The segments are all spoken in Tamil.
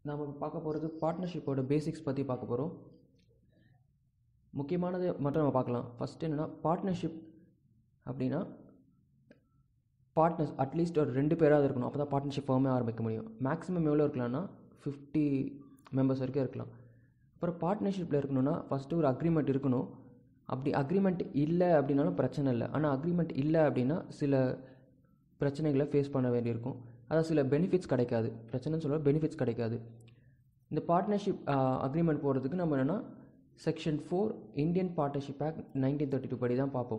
நாம் பார்க்க போகிறது பார்ட்னர்ஷிப்போட பேசிக்ஸ் பற்றி பார்க்க போகிறோம் முக்கியமானது மட்டும் நம்ம பார்க்கலாம் ஃபஸ்ட் என்னென்னா பார்ட்னர்ஷிப் அப்படின்னா பார்ட்னர்ஸ் அட்லீஸ்ட் ஒரு ரெண்டு பேராவது இருக்கணும் அப்போ தான் பார்ட்னர்ஷிப் ஃபார்மே ஆரம்பிக்க முடியும் மேக்ஸிமம் எவ்வளோ இருக்கலாம்னா ஃபிஃப்டி மெம்பர்ஸ் வரைக்கும் இருக்கலாம் அப்புறம் பார்ட்னர்ஷிப்பில் இருக்கணும்னா ஃபஸ்ட்டு ஒரு அக்ரிமெண்ட் இருக்கணும் அப்படி அக்ரிமெண்ட் இல்லை அப்படின்னாலும் பிரச்சனை இல்லை ஆனால் அக்ரிமெண்ட் இல்லை அப்படின்னா சில பிரச்சனைகளை ஃபேஸ் பண்ண வேண்டியிருக்கும் அதாவது சில பெனிஃபிட்ஸ் கிடைக்காது பிரச்சனைன்னு சொல்ல பெனிஃபிட்ஸ் கிடைக்காது இந்த பார்ட்னர்ஷிப் அக்ரிமெண்ட் போகிறதுக்கு நம்ம என்னென்னா section four Indian partnership act nineteen thirty two படி தான் பார்ப்போம்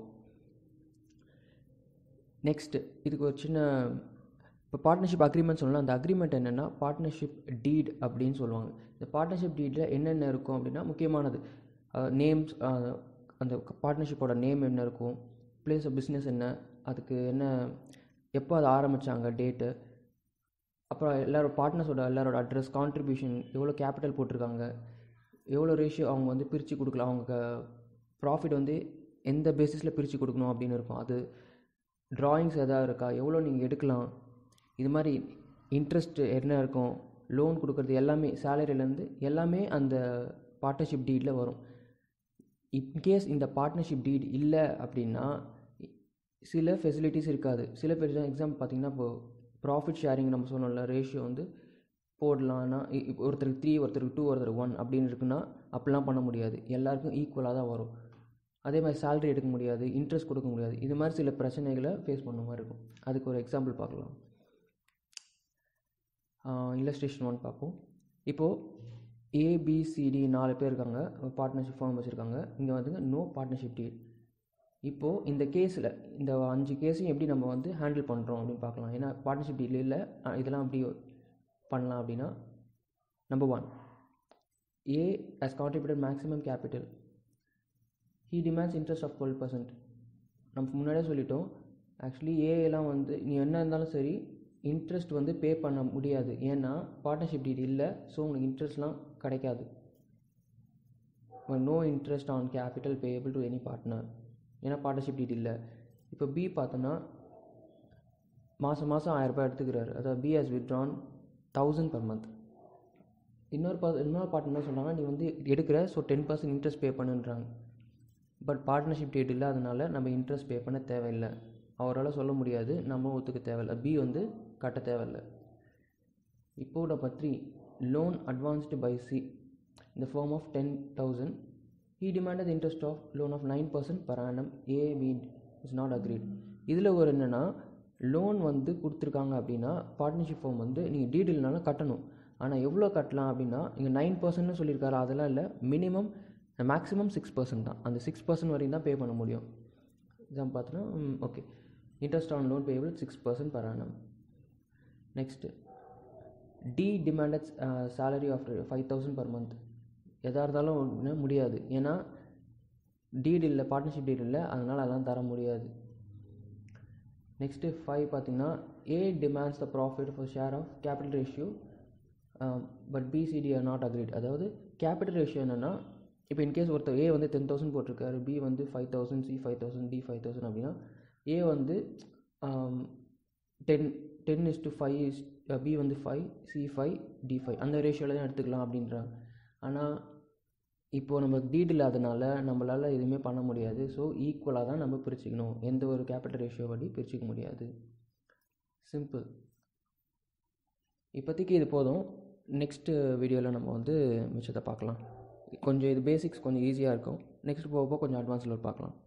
நெக்ஸ்ட்டு இதுக்கு ஒரு சின்ன இப்போ பார்ட்னர்ஷிப் அக்ரிமெண்ட் சொல்லலாம் அந்த அக்ரிமெண்ட் என்னென்னா பார்ட்னர்ஷிப் டீட் அப்படின்னு சொல்லுவாங்க இந்த பார்ட்னர்ஷிப் டீடில் என்னென்ன இருக்கும் அப்படின்னா முக்கியமானது நேம்ஸ் அந்த பார்ட்னர்ஷிப்போட நேம் என்ன இருக்கும் பிளேஸ் ஆஃப் பிஸ்னஸ் என்ன அதுக்கு என்ன எப்போ அதை ஆரம்பித்தாங்க டேட்டு அப்புறம் எல்லோரும் பார்ட்னர்ஸோட எல்லாரோட அட்ரஸ் கான்ட்ரிபியூஷன் எவ்வளோ கேபிட்டல் போட்டிருக்காங்க எவ்வளோ ரேஷியோ அவங்க வந்து பிரித்து கொடுக்கலாம் அவங்க ப்ராஃபிட் வந்து எந்த பேசிஸில் பிரித்து கொடுக்கணும் அப்படின்னு இருக்கும் அது ட்ராயிங்ஸ் எதாவது இருக்கா எவ்வளோ நீங்கள் எடுக்கலாம் இது மாதிரி இன்ட்ரெஸ்ட் என்ன இருக்கும் லோன் கொடுக்குறது எல்லாமே சேலரியிலேருந்து எல்லாமே அந்த பார்ட்னர்ஷிப் டீடில் வரும் இன்கேஸ் இந்த பார்ட்னர்ஷிப் டீட் இல்லை அப்படின்னா சில ஃபெசிலிட்டிஸ் இருக்காது சில பேர் எக்ஸாம்பிள் பார்த்தீங்கன்னா இப்போது ப்ராஃபிட் ஷேரிங் நம்ம சொன்னோம்ல ரேஷியோ வந்து போடலான்னா ஒருத்தருக்கு த்ரீ ஒருத்தருக்கு டூ ஒருத்தருக்கு ஒன் அப்படின்னு இருக்குன்னா அப்படிலாம் பண்ண முடியாது எல்லாருக்கும் ஈக்குவலாக தான் வரும் அதே மாதிரி சேலரி எடுக்க முடியாது இன்ட்ரெஸ்ட் கொடுக்க முடியாது இது மாதிரி சில பிரச்சனைகளை ஃபேஸ் பண்ண மாதிரி இருக்கும் அதுக்கு ஒரு எக்ஸாம்பிள் பார்க்கலாம் இல்லஸ்ட்ரேஷன் ஒன் பார்ப்போம் இப்போது ஏபிசிடி நாலு பேர் இருக்காங்க பார்ட்னர்ஷிப் ஃபார்ம் வச்சுருக்காங்க இங்கே வந்துங்க நோ பார்ட்னர்ஷிப் டீட் இப்போது இந்த கேஸில் இந்த அஞ்சு கேஸையும் எப்படி நம்ம வந்து ஹேண்டில் பண்ணுறோம் அப்படின்னு பார்க்கலாம் ஏன்னா பார்ட்னர்ஷிப் டீல் இல்லை இதெல்லாம் எப்படி பண்ணலாம் அப்படின்னா number one A has contributed maximum capital he demands interest of twelve percent நம்ம முன்னாடியே சொல்லிட்டோம் ஆக்சுவலி ஏலாம் வந்து நீ என்ன இருந்தாலும் சரி இன்ட்ரெஸ்ட் வந்து பே பண்ண முடியாது ஏன்னா பார்ட்னர்ஷிப் டீட் இல்லை ஸோ உங்களுக்கு இன்ட்ரெஸ்ட்லாம் கிடைக்காது no interest on capital payable to any partner ஏன்னா பார்ட்னர்ஷிப் டீட் இல்லை இப்போ பி பார்த்தோன்னா மாதம் மாதம் ஆயிரரூபா எடுத்துக்கிறாரு அதாவது B has withdrawn thousand per month இன்னொரு பா இன்னொரு பார்ட்னர் என்ன சொல்கிறாங்க நீ வந்து எடுக்கிற so ten percent interest pay பண்ணுன்றாங்க பட் பார்ட்னர்ஷிப் டேட் இல்லாதனால நம்ம இன்ட்ரெஸ்ட் பே பண்ண தேவையில்லை அவரால் சொல்ல முடியாது நம்ம ஒத்துக்க தேவையில்லை பி வந்து கட்ட தேவையில்லை இப்போது number three loan advanced by C இந்த form of ten thousand he demanded interest of loan of nine percent per annum A B is not agreed இதில் ஒரு என்னென்னா லோன் வந்து கொடுத்துருக்காங்க அப்படின்னா பார்ட்னர்ஷிப் ஃபார்ம் வந்து நீங்கள் டீடெயில்னாலும் கட்டணும் ஆனால் எவ்வளோ கட்டலாம் அப்படின்னா இங்கே நைன் பர்சன்ட்னு சொல்லியிருக்காரு அதெல்லாம் இல்லை மினிமம் மேக்ஸிமம் சிக்ஸ் பர்சன்ட் தான் அந்த சிக்ஸ் பர்சன்ட் வரையும் தான் பே பண்ண முடியும் எக்ஸாம் பார்த்தோன்னா okay interest on loan payable six percent per annum next D demanded salary of five thousand per month எதாக இருந்தாலும் முடியாது ஏன்னா டீட் இல்லை பார்ட்னர்ஷிப் டீட் இல்லை அதனால் அதெல்லாம் தர முடியாது நெக்ஸ்ட்டு ஃபைவ் பார்த்தீங்கன்னா A demands the profit for share of capital ratio but BCD are not agreed அதாவது கேபிட்டல் ரேஷியோ என்னென்னா இப்போ இன்கேஸ் ஒருத்தர் ஏ வந்து டென் தௌசண்ட் போட்டிருக்காரு பி வந்து five thousand C five thousand D five thousand அப்படின்னா ஏ வந்து ten ten is to five is B வந்து five C five D five அந்த ரேஷியோவில் தான் எடுத்துக்கலாம் அப்படின்றாங்க ஆனால் இப்போது நம்ம டீட் இல்லாதனால நம்மளால் எதுவுமே பண்ண முடியாது ஸோ ஈக்குவலாக தான் நம்ம பிரிச்சுக்கணும் எந்த ஒரு கேபிட்டல் ரேஷியோ படி பிரிச்சுக்க முடியாது சிம்பிள் இப்போதைக்கு இது போதும் நெக்ஸ்ட்டு வீடியோவில் நம்ம வந்து மிச்சத்தை பார்க்கலாம் கொஞ்சம் இது பேசிக்ஸ் கொஞ்சம் ஈஸியாக இருக்கும் நெக்ஸ்ட் போக போக கொஞ்சம் அட்வான்ஸில் பார்க்கலாம்